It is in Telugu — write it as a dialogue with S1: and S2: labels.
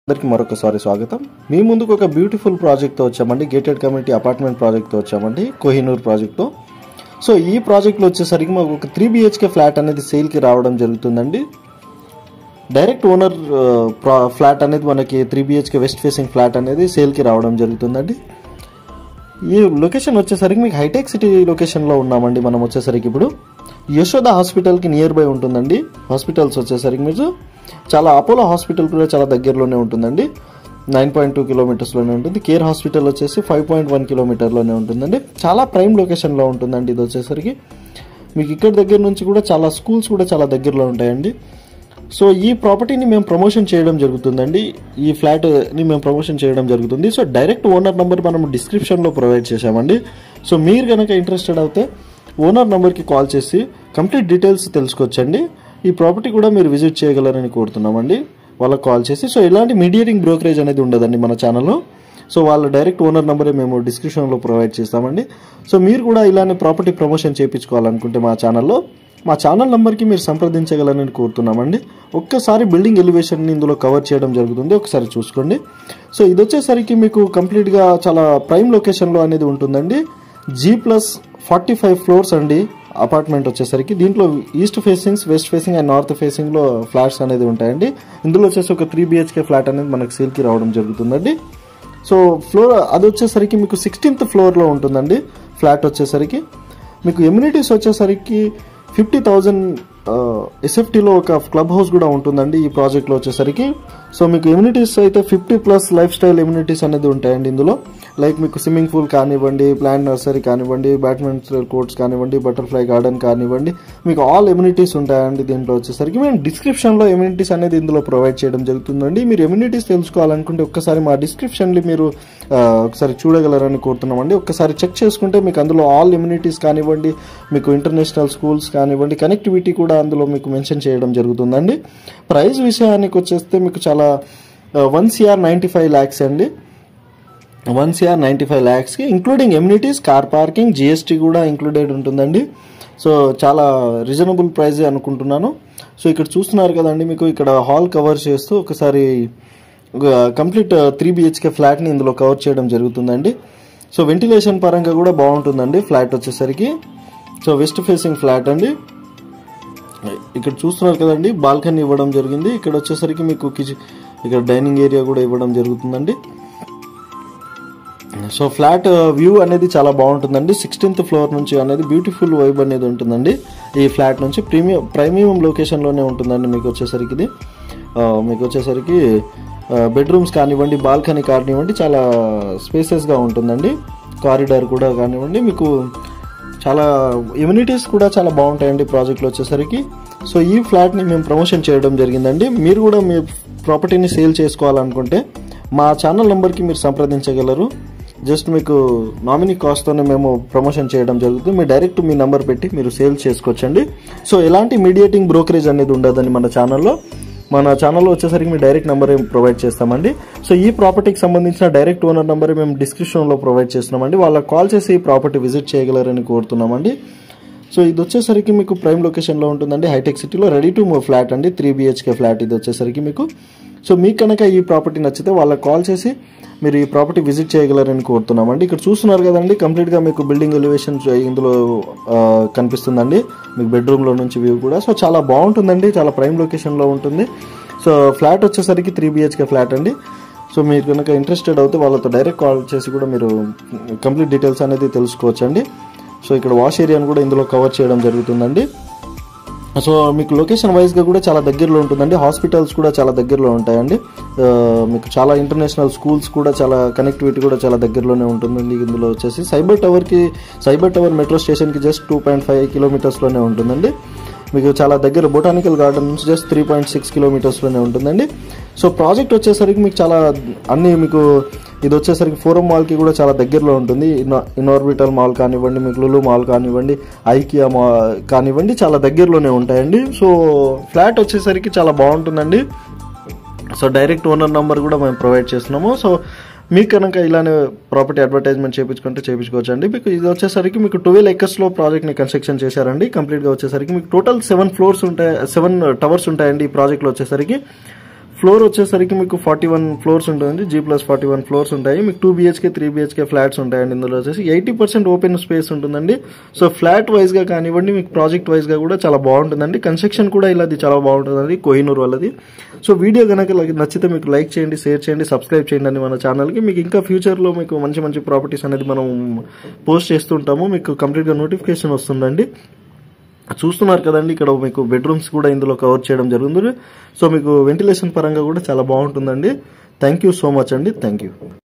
S1: అందరికి మరొకసారి స్వాగతం మీ ముందుకు ఒక బ్యూటిఫుల్ ప్రాజెక్ట్తో వచ్చామండి గేటెడ్ కమ్యూనిటీ అపార్ట్మెంట్ ప్రాజెక్ట్తో వచ్చామండి కోహినూర్ ప్రాజెక్ట్తో సో ఈ ప్రాజెక్ట్లో వచ్చేసరికి మాకు ఒక త్రీ బిహెచ్కే ఫ్లాట్ అనేది సేల్కి రావడం జరుగుతుందండి డైరెక్ట్ ఓనర్ ఆ, ప్రా- ఫ్లాట్ అనేది మనకి three BHK west facing flat అనేది సేల్కి రావడం జరుగుతుందండి ఈ లొకేషన్ వచ్చేసరికి మీకు హైటెక్ సిటీ లొకేషన్లో ఉన్నామండి మనం వచ్చేసరికి ఇప్పుడు యశోద హాస్పిటల్కి నియర్ బై ఉంటుందండి హాస్పిటల్స్ వచ్చేసరికి మీరు చాలా అపోలో హాస్పిటల్ కూడా చాలా దగ్గరలోనే ఉంటుందండి నైన్ పాయింట్ టూ కిలోమీటర్స్లోనే ఉంటుంది కేర్ హాస్పిటల్ వచ్చేసి ఫైవ్ పాయింట్ వన్ కిలోమీటర్లోనే ఉంటుందండి చాలా ప్రైమ్ లొకేషన్లో ఉంటుందండి ఇది వచ్చేసరికి మీకు ఇక్కడ దగ్గర నుంచి కూడా చాలా స్కూల్స్ కూడా చాలా దగ్గరలో ఉంటాయండి సో ఈ ప్రాపర్టీని మేము ప్రమోషన్ చేయడం జరుగుతుందండి ఈ ఫ్లాట్ని మేము ప్రమోషన్ చేయడం జరుగుతుంది సో డైరెక్ట్ ఓనర్ నెంబర్ మనం డిస్క్రిప్షన్లో ప్రొవైడ్ చేశామండి సో మీరు కనుక ఇంట్రెస్టెడ్ అయితే ఓనర్ నెంబర్కి కాల్ చేసి కంప్లీట్ డీటెయిల్స్ తెలుసుకోవచ్చండి ఈ ప్రాపర్టీ కూడా మీరు విజిట్ చేయగలరని కోరుతున్నామండి వాళ్ళకి కాల్ చేసి సో ఎలాంటి మీడియేటింగ్ బ్రోకరేజ్ అనేది ఉండదండి మన ఛానల్లో సో వాళ్ళ డైరెక్ట్ ఓనర్ నెంబరే మేము డిస్క్రిప్షన్లో ప్రొవైడ్ చేస్తామండి సో మీరు కూడా ఇలానే ప్రాపర్టీ ప్రమోషన్ చేయించుకోవాలనుకుంటే మా ఛానల్లో మా ఛానల్ నెంబర్కి మీరు సంప్రదించగలరని కోరుతున్నామండి ఒక్కసారి బిల్డింగ్ ఎలివేషన్ని ఇందులో కవర్ చేయడం జరుగుతుంది ఒకసారి చూసుకోండి సో ఇది వచ్చేసరికి మీకు కంప్లీట్గా చాలా ప్రైమ్ లొకేషన్లో అనేది ఉంటుందండి G plus forty five floors అండి అపార్ట్మెంట్ వచ్చేసరికి దీంట్లో east facings west facing and north ఫేసింగ్లో ఫ్లాట్స్ అనేది ఉంటాయండి ఇందులో వచ్చేసి ఒక త్రీ బిహెచ్కే ఫ్లాట్ అనేది మనకు సేల్కి రావడం జరుగుతుందండి సో ఫ్లోర్ అది వచ్చేసరికి మీకు సిక్స్టీన్త్ ఫ్లోర్లో ఉంటుందండి ఫ్లాట్ వచ్చేసరికి మీకు ఎమ్యూనిటీస్ వచ్చేసరికి ఫిఫ్టీ థౌజండ్ ఎస్ఎఫ్టీలో ఒక క్లబ్ హౌస్ కూడా ఉంటుందండి ఈ ప్రాజెక్ట్లో వచ్చేసరికి సో మీకు ఎమ్యూనిటీస్ అయితే fifty plus lifestyle amenities అనేది ఉంటాయండి ఇందులో లైక్ మీకు స్విమ్మింగ్ పూల్ కానివ్వండి ప్లాంట్ నర్సరీ కానివ్వండి బ్యాడ్మింటన్ కోర్ట్స్ కానివ్వండి బటర్ఫ్లై గార్డెన్ కానివ్వండి మీకు ఆల్ ఎమ్యూనిటీస్ ఉంటాయండి దీంట్లో వచ్చేసరికి మేము డిస్క్రిప్షన్లో ఎమ్యూనిటీస్ అనేది ఇందులో ప్రొవైడ్ చేయడం జరుగుతుందండి మీరు ఎమ్యూనిటీస్ తెలుసుకోవాలనుకుంటే ఒక్కసారి మా డిస్క్రిప్షన్లో మీరు ఆ, ఒకసారి చూడగలరని కోరుతున్నామండి ఒక్కసారి చెక్ చేసుకుంటే మీకు అందులో ఆల్ ఎమ్యూనిటీస్ కానివ్వండి మీకు ఇంటర్నేషనల్ స్కూల్స్ కానివ్వండి కనెక్టివిటీ కూడా అందులో మీకు మెన్షన్ చేయడం జరుగుతుందండి ప్రైస్ విషయానికి వచ్చేస్తే మీకు చాలా one CR ninety five lakhs అండి వన్ సిఆర్ నైంటీ ఫైవ్ ల్యాక్స్కి including amenities car parking GST కూడా ఇంక్లూడెడ్ ఉంటుందండి సో చాలా రీజనబుల్ ప్రైజే అనుకుంటున్నాను సో ఇక్కడ చూస్తున్నారు కదండి మీకు ఇక్కడ హాల్ కవర్ చేస్తూ ఒకసారి కంప్లీట్ త్రీ బిహెచ్కే ఫ్లాట్ని ఇందులో కవర్ చేయడం జరుగుతుందండి సో వెంటిలేషన్ పరంగా కూడా బాగుంటుందండి ఫ్లాట్ వచ్చేసరికి సో వెస్ట్ ఫేసింగ్ ఫ్లాట్ అండి ఇక్కడ చూస్తున్నారు కదండి బాల్కనీ ఇవ్వడం జరిగింది ఇక్కడ వచ్చేసరికి మీకు కిచెన్ ఇక్కడ డైనింగ్ ఏరియా కూడా ఇవ్వడం జరుగుతుందండి సో ఫ్లాట్ వ్యూ అనేది చాలా బాగుంటుందండి సిక్స్టీన్త్ ఫ్లోర్ నుంచి అనేది బ్యూటిఫుల్ వైబ్ అనేది ఉంటుందండి ఈ ఫ్లాట్ నుంచి ప్రీమియం ప్రీమియం లొకేషన్లోనే ఉంటుందండి మీకు వచ్చేసరికి ఇది ఆ, మీకు వచ్చేసరికి బెడ్రూమ్స్ కానివ్వండి బాల్కనీ కానివ్వండి చాలా స్పేసెస్గా ఉంటుందండి కారిడార్ కూడా కానివ్వండి మీకు చాలా ఇమ్యూనిటీస్ కూడా చాలా బాగుంటాయండి ప్రాజెక్ట్లో వచ్చేసరికి సో ఈ ఫ్లాట్ని మేము ప్రమోషన్ చేయడం జరిగిందండి మీరు కూడా మీ ప్రాపర్టీని సేల్ చేసుకోవాలనుకుంటే మా ఛానల్ నెంబర్కి మీరు సంప్రదించగలరు జస్ట్ మీకు నామినీ కాస్ట్తోనే మేము ప్రమోషన్ చేయడం జరుగుతుంది మీరు డైరెక్ట్ మీ నెంబర్ పెట్టి మీరు సేల్ చేసుకోవచ్చండి సో ఎలాంటి మీడియేటింగ్ బ్రోకరేజ్ అనేది ఉండదని మన ఛానల్లో మన ఛానల్లో వచ్చేసరికి మీ డైరెక్ట్ నెంబర్ ప్రొవైడ్ చేస్తామండి సో ఈ ప్రాపర్టీకి సంబంధించిన డైరెక్ట్ ఓనర్ నెంబర్ మేము డిస్క్రిప్షన్లో ప్రొవైడ్ చేస్తున్నామండి వాళ్ళకి కాల్ చేసి ఈ ప్రాపర్టీ విజిట్ చేయగలరని కోరుతున్నామండి సో ఇది వచ్చేసరికి మీకు ప్రైమ్ లొకేషన్లో ఉంటుందండి హైటెక్ సిటీలో రెడీ టు మూవ్ ఫ్లాట్ అండి త్రీ బిహెచ్కే ఫ్లాట్ ఇది వచ్చేసరికి మీకు సో మీకు కనుక ఈ ప్రాపర్టీ నచ్చితే వాళ్ళకి కాల్ చేసి మీరు ఈ ప్రాపర్టీ విజిట్ చేయగలరని కోరుతున్నామండి ఇక్కడ చూస్తున్నారు కదండి కంప్లీట్గా మీకు బిల్డింగ్ ఎలివేషన్ ఇందులో ఆ, కనిపిస్తుందండి మీకు బెడ్రూమ్లో నుంచి వ్యూ కూడా సో చాలా బాగుంటుందండి చాలా ప్రైమ్ లొకేషన్లో ఉంటుంది సో ఫ్లాట్ వచ్చేసరికి త్రీ బిహెచ్కే ఫ్లాట్ అండి సో మీరు కనుక ఇంట్రెస్టెడ్ అయితే వాళ్ళతో డైరెక్ట్ కాల్ చేసి కూడా మీరు కంప్లీట్ డీటెయిల్స్ అనేది తెలుసుకోవచ్చండి సో ఇక్కడ వాష్ ఏరియాను కూడా ఇందులో కవర్ చేయడం జరుగుతుందండి సో మీకు లొకేషన్ వైజ్గా కూడా చాలా దగ్గరలో ఉంటుందండి హాస్పిటల్స్ కూడా చాలా దగ్గరలో ఉంటాయండి ఆ, మీకు చాలా ఇంటర్నేషనల్ స్కూల్స్ కూడా చాలా కనెక్టివిటీ కూడా చాలా దగ్గరలోనే ఉంటుందండి ఇందులో వచ్చేసి సైబర్ టవర్కి సైబర్ టవర్ మెట్రో స్టేషన్కి జస్ట్ టూ పాయింట్ ఫైవ్ కిలోమీటర్స్లోనే ఉంటుందండి మీకు చాలా దగ్గర బొటానికల్ గార్డెన్ నుంచి జస్ట్ త్రీ పాయింట్ సిక్స్ కిలోమీటర్స్లోనే ఉంటుందండి సో ప్రాజెక్ట్ వచ్చేసరికి మీకు చాలా అన్ని మీకు ఇది వచ్చేసరికి ఫోరం మాల్కి కూడా చాలా దగ్గరలో ఉంటుంది ఇన్- ఇన్ఆర్బిటల్ మాల్ కానివ్వండి మీకు లులు మాల్ కానివ్వండి ఐకియా మా కానివ్వండి చాలా దగ్గరలోనే ఉంటాయండి సో ఫ్లాట్ వచ్చేసరికి చాలా బాగుంటుందండి సో డైరెక్ట్ ఓనర్ నంబర్ కూడా మేము ప్రొవైడ్ చేస్తున్నాము సో మీకు కనుక ఇలానే ప్రాపర్టీ అడ్వర్టైజ్మెంట్ చేయించుకుంటే చేయించుకోవచ్చు అండి మీకు ఇది వచ్చేసరికి మీకు ట్వెల్వ్ ఎకర్స్లో ప్రాజెక్ట్ని కన్స్ట్రక్షన్ చేశారండి కంప్లీట్గా వచ్చేసరికి మీకు టోటల్ సెవెన్ ఫ్లోర్స్ ఉంటాయి సెవెన్ టవర్స్ ఉంటాయండి ఈ ప్రాజెక్ట్లో వచ్చేసరికి ఫ్లోర్ వచ్చేసరికి మీకు ఫార్టీ వన్ ఫ్లోర్స్ ఉంటుందండి G plus forty one floors ఉంటాయి మీకు two BHK three BHK flats ఉంటాయండి ఇందులో వచ్చేసి ఎయిటీ పర్సెంట్ ఓపెన్ స్పేస్ ఉంటుందండి సో ఫ్లాట్ వైజ్ గా కానివ్వండి మీకు ప్రాజెక్ట్ వైజ్ గా కూడా చాలా బాగుంటుందండి కన్స్ట్రక్షన్ కూడా ఇలాది చాలా బాగుంటుందండి కోహినూర్ వాళ్ళది సో వీడియో కనుక నచ్చితే మీకు లైక్ చేయండి షేర్ చేయండి సబ్స్క్రైబ్ చేయండి అండి మన ఛానల్కి మీకు ఇంకా ఫ్యూచర్లో మీకు మంచి మంచి ప్రాపర్టీస్ అనేది మనం పోస్ట్ చేస్తుంటాము మీకు కంప్లీట్గా నోటిఫికేషన్ వస్తుందండి చూస్తున్నారు కదండి ఇక్కడ మీకు బెడ్రూమ్స్ కూడా ఇందులో కవర్ చేయడం జరుగుతుంది సో మీకు వెంటిలేషన్ పరంగా కూడా చాలా బాగుంటుందండి థ్యాంక్ యూ సో మచ్ అండి థ్యాంక్ యూ